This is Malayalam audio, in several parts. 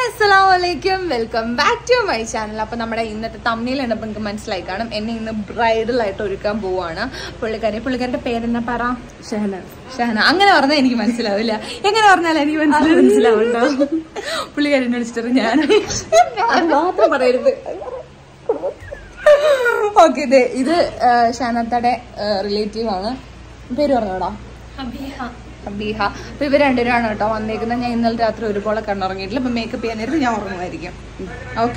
അസ്സലാമലൈക്കും welcome back to my channel അപ്പൊ നമ്മുടെ ഇന്നത്തെ തമ്മിൽ കണ്ടപ്പോൾ നിങ്ങൾക്ക് മനസ്സിലായി കാണും എന്നെ ഇന്ന് ബ്രൈഡൽ ആയിട്ട് ഒരുക്കാൻ പോവാണ് പുള്ളിക്കാരി പുള്ളിക്കാരുടെ പേരെന്നാ പറ ഷഹന ഷഹന അങ്ങനെ പറഞ്ഞാൽ എനിക്ക് മനസ്സിലാവില്ല എങ്ങനെ പറഞ്ഞാലും എനിക്ക് മനസ്സിലാവും മനസ്സിലാവുണ്ടോ പുള്ളിക്കാരി വിളിച്ചിട്ട് ഞാൻ അത് മാത്രം പറയരുത് ഓക്കെ ഇത് ഇത് ഷാനത്തയുടെ റിലേറ്റീവ് ആണ് പേര് പറഞ്ഞോടാ ബീഹ അപ്പൊ ഇവർ രണ്ടുപേരാണ് കേട്ടോ വന്നേക്കുന്നത് ഞാൻ ഇന്നലെ രാത്രി ഒരുപോലെ കണ്ണുറങ്ങിയിട്ടില്ല അപ്പൊ മേക്കപ്പ് ചെയ്യാൻ നേരത്ത് ഞാൻ ഉറങ്ങുമായിരിക്കും ഓക്കെ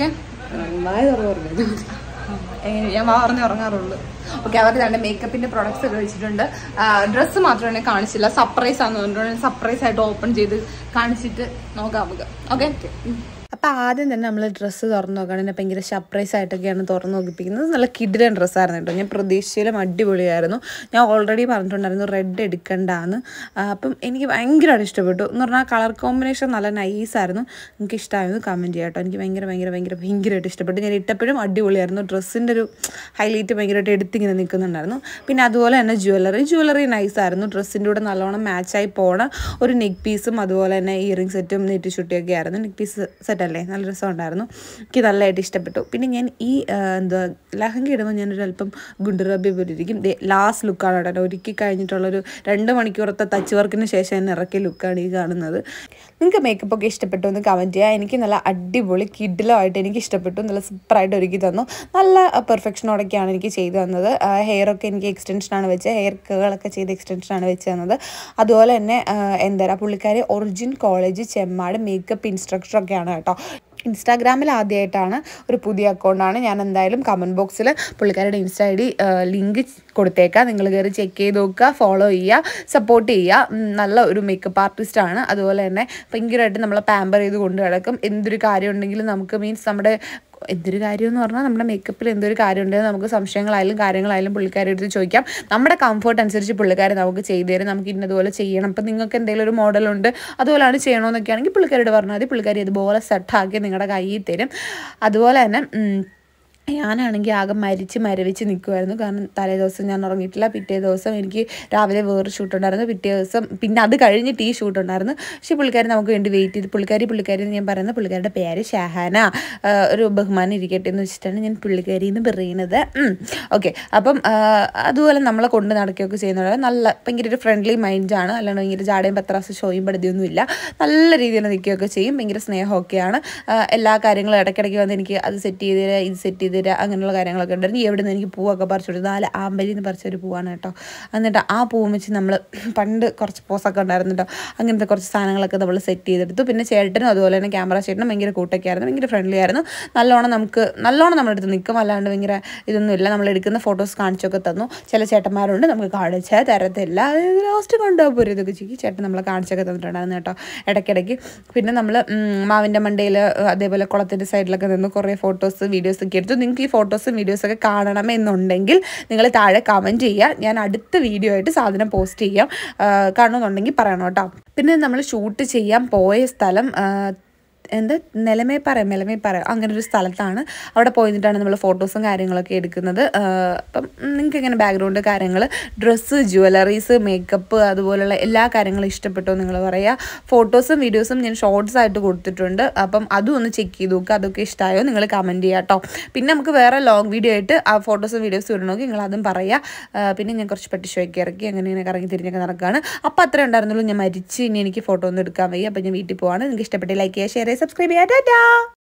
ഞാൻ വാ പറഞ്ഞ് ഉറങ്ങാറുള്ളൂ ഓക്കെ അവർക്ക് രണ്ട് മേക്കപ്പിന്റെ പ്രൊഡക്ട്സ് ഒക്കെ വെച്ചിട്ടുണ്ട് ഡ്രസ്സ് മാത്രമേ കാണിച്ചില്ല സർപ്രൈസ് ആണെന്ന് പറഞ്ഞിട്ടുണ്ട് സർപ്രൈസ് ആയിട്ട് ഓപ്പൺ ചെയ്ത് കാണിച്ചിട്ട് നോക്കാം നമുക്ക് ഓക്കെ അപ്പോൾ ആദ്യം തന്നെ നമ്മൾ ഡ്രസ്സ് തുറന്ന് നോക്കുകയാണെങ്കിൽ ഭയങ്കര സർപ്രൈസ് ആയിട്ടൊക്കെയാണ് തുറന്ന് നോക്കിപ്പിക്കുന്നത് നല്ല കിഡിലൻ ഡ്രസ്സായിരുന്നു കേട്ടോ ഞാൻ പ്രതീക്ഷയിലും അടിപൊളിയായിരുന്നു ഞാൻ ഓൾറെഡി പറഞ്ഞിട്ടുണ്ടായിരുന്നു റെഡ് എടുക്കണ്ടാന്ന് ആ, അപ്പം എനിക്ക് ഭയങ്കരമായിട്ട് ഇഷ്ടപ്പെട്ടു എന്ന് പറഞ്ഞാൽ കളർ കോമ്പിനേഷൻ നല്ല നൈസായിരുന്നു എനിക്ക് ഇഷ്ടമായിരുന്നു കമൻറ്റ് ചെയ്യാം കേട്ടോ എനിക്ക് ഭയങ്കര ഭയങ്കര ഭയങ്കര ഭയങ്കരമായിട്ട് ഇഷ്ടപ്പെട്ടു ഞാൻ ഇട്ടപ്പോഴും അടിപൊളിയായിരുന്നു ഡ്രസ്സിൻ്റെ ഒരു ഹൈലൈറ്റ് ഭയങ്കരമായിട്ട് എടുത്തിങ്ങനെ നിൽക്കുന്നുണ്ടായിരുന്നു പിന്നെ അതുപോലെ തന്നെ ജ്വല്ലറി ജ്വല്ലറി നൈസായിരുന്നു ഡ്രസ്സിൻ്റെ കൂടെ നല്ലോണം മാച്ചായി പോണ ഒരു നെക്ക് പീസും അതുപോലെ തന്നെ ഇയറിംഗ് സെറ്റും നെറ്റ് ചുട്ടിയൊക്കെ ആയിരുന്നു നെക്ക് പീസ് സെറ്റല്ലേ നല്ല രസമുണ്ടായിരുന്നു എനിക്ക് നല്ലതായിട്ട് ഇഷ്ടപ്പെട്ടു പിന്നെ ഞാൻ ഈ ആ, എന്താ ലഹങ്ക ഇടുമ്പോൾ ഞാനൊരു അല്പം ഗുണ്ടുറബി പോലെ ഇരിക്കും ലാസ്റ്റ് ലുക്കാണ് കേട്ടോ ഒരുക്കി കഴിഞ്ഞിട്ടുള്ളൊരു രണ്ട് മണിക്കൂറത്തെ ടച്ച് വർക്കിന് ശേഷം ഞാൻ ഇറക്കിയ ലുക്കാണ് ഈ കാണുന്നത് നിങ്ങൾക്ക് മേക്കപ്പ് ഒക്കെ ഇഷ്ടപ്പെട്ടു എന്ന് കമൻറ്റ് ചെയ്യുക എനിക്ക് നല്ല അടിപൊളി കിഡിലുമായിട്ട് എനിക്ക് ഇഷ്ടപ്പെട്ടു നല്ല സൂപ്പറായിട്ട് ഒരുക്കി തന്നു നല്ല പെർഫെക്ഷനോടൊക്കെയാണ് എനിക്ക് ചെയ്തു തന്നത് ഹെയർ ഒക്കെ എനിക്ക് എക്സ്റ്റൻഷനാണ് വെച്ചത് ഹെയർ കേളൊക്കെ ചെയ്ത് എക്സ്റ്റൻഷനാണ് വെച്ച് തന്നത് അതുപോലെ തന്നെ ആ, എന്താ പറയുക പുള്ളിക്കാരി ഒറിജിൻ കോളേജ് ചെമ്മാട് മേക്കപ്പ് ഇൻസ്ട്രക്ടറൊക്കെയാണ് കേട്ടോ ഇൻസ്റ്റാഗ്രാമിൽ ആദ്യമായിട്ടാണ് ഒരു പുതിയ അക്കൗണ്ടാണ് ഞാൻ എന്തായാലും കമൻറ്റ് ബോക്സിൽ പുള്ളിക്കാരുടെ ഇൻസ്റ്റ ഐ ഡി ലിങ്ക് കൊടുത്തേക്കാം നിങ്ങൾ കയറി ചെക്ക് ചെയ്ത് നോക്കുക ഫോളോ ചെയ്യുക സപ്പോർട്ട് ചെയ്യുക ഉം, നല്ല ഒരു മേക്കപ്പ് ആർട്ടിസ്റ്റ് ആണ് അതുപോലെ തന്നെ ഭയങ്കരമായിട്ട് നമ്മളെ പാമ്പർ ചെയ്ത് കൊണ്ട് കിടക്കും എന്തൊരു കാര്യം ഉണ്ടെങ്കിലും നമുക്ക് മീൻസ് നമ്മുടെ എന്തൊരു കാര്യം എന്ന് പറഞ്ഞാൽ നമ്മുടെ മേക്കപ്പിൽ എന്തൊരു കാര്യം ഉണ്ടെങ്കിൽ നമുക്ക് സംശയങ്ങളായാലും കാര്യങ്ങളായാലും പുള്ളിക്കാരെ അടുത്ത് ചോദിക്കാം നമ്മുടെ കംഫർട്ട് അനുസരിച്ച് പുള്ളിക്കാരെ നമുക്ക് ചെയ്തു തരും നമുക്ക് ഇന്നതുപോലെ ചെയ്യണം അപ്പം നിങ്ങൾക്ക് എന്തെങ്കിലും ഒരു മോഡലുണ്ട് അതുപോലെയാണ് ചെയ്യണമെന്നൊക്കെ ആണെങ്കിൽ പുള്ളിക്കാരോട് പറഞ്ഞാൽ മതി പുള്ളിക്കാരി ഇതുപോലെ സെറ്റാക്കി നിങ്ങളുടെ കയ്യിൽ തരും അതുപോലെ തന്നെ ഉം, ഞാനാണെങ്കിൽ ആകെ മരിച്ച് മരവിച്ച് നിൽക്കുമായിരുന്നു കാരണം തലേ ദിവസം ഞാൻ ഉറങ്ങിയിട്ടില്ല പിറ്റേ ദിവസം എനിക്ക് രാവിലെ വേറെ ഷൂട്ട് ഉണ്ടായിരുന്നു പിറ്റേ ദിവസം പിന്നെ അത് കഴിഞ്ഞിട്ട് ഈ ഷൂട്ട് ഉണ്ടായിരുന്നു പക്ഷേ പുള്ളിക്കാരി നമുക്ക് വേണ്ടി വെയിറ്റ് ചെയ്ത് പുള്ളിക്കാരി പുള്ളിക്കാരി എന്ന് ഞാൻ പറയുന്നത് പുള്ളിക്കാരുടെ പേര് ഷഹാന ആ, ഒരു ബഹുമാനം ഇരിക്കട്ടെ എന്ന് വെച്ചിട്ടാണ് ഞാൻ പുള്ളിക്കാരി എന്ന് പറയുന്നത് ഓക്കെ അപ്പം ആ, അതുപോലെ നമ്മളെ കൊണ്ട് നടക്കുകയൊക്കെ ചെയ്യുന്നത് നല്ല ഭയങ്കര ഒരു ഫ്രണ്ട്ലി മൈൻഡാണ് അല്ലാണ്ട് ഭയങ്കര ജാടയും പത്രാസ് ഷോയും പടുതിയൊന്നുമില്ല നല്ല രീതിയിൽ നിൽക്കുകയൊക്കെ ചെയ്യും ഭയങ്കര സ്നേഹമൊക്കെയാണ് ആ, എല്ലാ കാര്യങ്ങളും ഇടയ്ക്കിടയ്ക്ക് വന്ന് എനിക്ക് അത് സെറ്റ് ചെയ്ത് തരാം ഇത് സെറ്റ് ചെയ്ത് തരാം അങ്ങനെയുള്ള കാര്യങ്ങളൊക്കെ ഉണ്ടായിരുന്നു എവിടെ നിന്ന് എനിക്ക് പൂവൊക്കെ പറിച്ചു കൊടുത്തു നാല് ആമ്പലിൽ നിന്ന് പറിച്ചൊരു പൂവാണ് കേട്ടോ എന്നിട്ട് ആ പൂവും വെച്ച് നമ്മൾ പണ്ട് കുറച്ച് പോസൊക്കെ ഉണ്ടായിരുന്നു കേട്ടോ അങ്ങനത്തെ കുറച്ച് സാധനങ്ങളൊക്കെ നമ്മൾ സെറ്റ് ചെയ്തെടുത്തു പിന്നെ ചേട്ടനും അതുപോലെ തന്നെ ക്യാമറ ചേട്ടനും ഭയങ്കര കൂട്ടൊക്കെ ആയിരുന്നു ഭയങ്കര ഫ്രണ്ട്ലി ആയിരുന്നു നല്ലോണം നമുക്ക് നല്ലോണം നമ്മുടെ അടുത്ത് നിൽക്കും അല്ലാണ്ട് ഭയങ്കര ഇതൊന്നുമില്ല നമ്മൾ എടുക്കുന്ന ഫോട്ടോസ് കാണിച്ചൊക്കെ തന്നു ചില ചേട്ടന്മാരുണ്ട് നമുക്ക് കാണിച്ചാൽ തരത്തില്ല ലാസ്റ്റ് കൊണ്ടുപോകുമ്പോൾ ഇതൊക്കെ ചെയ്യും ചേട്ടൻ നമ്മളെ കാണിച്ചൊക്കെ തന്നിട്ടുണ്ടായിരുന്നു കേട്ടോ ഇടയ്ക്കിടയ്ക്ക് പിന്നെ നമ്മൾ മാവിൻ്റെ മണ്ടയിൽ അതേപോലെ കുളത്തിൻ്റെ സൈഡിലൊക്കെ നിന്ന് കുറേ ഫോട്ടോസ് വീഡിയോസ് ഒക്കെ എടുത്തു നിങ്ങൾക്ക് ഈ ഫോട്ടോസും വീഡിയോസൊക്കെ കാണണമെന്നുണ്ടെങ്കിൽ നിങ്ങൾ താഴെ കമൻറ്റ് ചെയ്യുക ഞാൻ അടുത്ത വീഡിയോ ആയിട്ട് സാധനം പോസ്റ്റ് ചെയ്യാം ആ, കാണുമെന്നുണ്ടെങ്കിൽ പറയണം കേട്ടോ പിന്നെ നമ്മൾ ഷൂട്ട് ചെയ്യാൻ പോയ സ്ഥലം ആ, എന്ത് നിലമേപ്പാറ നിലമേപ്പാറ അങ്ങനെ ഒരു സ്ഥലത്താണ് അവിടെ പോയിട്ടാണ് നമ്മൾ ഫോട്ടോസും കാര്യങ്ങളൊക്കെ എടുക്കുന്നത് ആ, അപ്പം നിങ്ങൾക്ക് ഇങ്ങനെ ബാക്ക്ഗ്രൗണ്ട് കാര്യങ്ങൾ ഡ്രസ്സ് ജുവലറീസ് മേക്കപ്പ് അതുപോലുള്ള എല്ലാ കാര്യങ്ങളും ഇഷ്ടപ്പെട്ടോ നിങ്ങൾ പറയുക ഫോട്ടോസും വീഡിയോസും ഞാൻ ഷോർട്സ് ആയിട്ട് കൊടുത്തിട്ടുണ്ട് അപ്പം അതും ഒന്ന് ചെക്ക് ചെയ്ത് നോക്കുക അതൊക്കെ ഇഷ്ടമായോ നിങ്ങൾ കമൻറ്റ് ചെയ്യുക കേട്ടോ പിന്നെ നമുക്ക് വേറെ ലോങ് വീഡിയോ ആയിട്ട് ആ ഫോട്ടോസും വീഡിയോസും ഇടണമെങ്കിൽ നിങ്ങൾ അതും പറയുക ആ, പിന്നെ ഞാൻ കുറച്ച് പെട്ടിഷോയ്ക്ക് ഇറക്കി അങ്ങനെ ഇങ്ങനെ കറങ്ങി തിരിഞ്ഞൊക്കെ നടക്കുകയാണ് അപ്പോൾ അത്രേ ഉണ്ടായിരുന്നുള്ളൂ ഞാൻ മരിച്ച് ഇനി എനിക്ക് ഫോട്ടോ ഒന്നും എടുക്കാൻ വയ്യ അപ്പോൾ ഞാൻ വീട്ടിൽ പോവാണ് നിങ്ങൾക്ക് ഇഷ്ടപ്പെട്ട് ലൈക്ക് ചെയ്യുക ഷെയർ ചെയ്യുക സബ്സ്ക്രൈബ് ചെയ്യുക ടാറ്റാ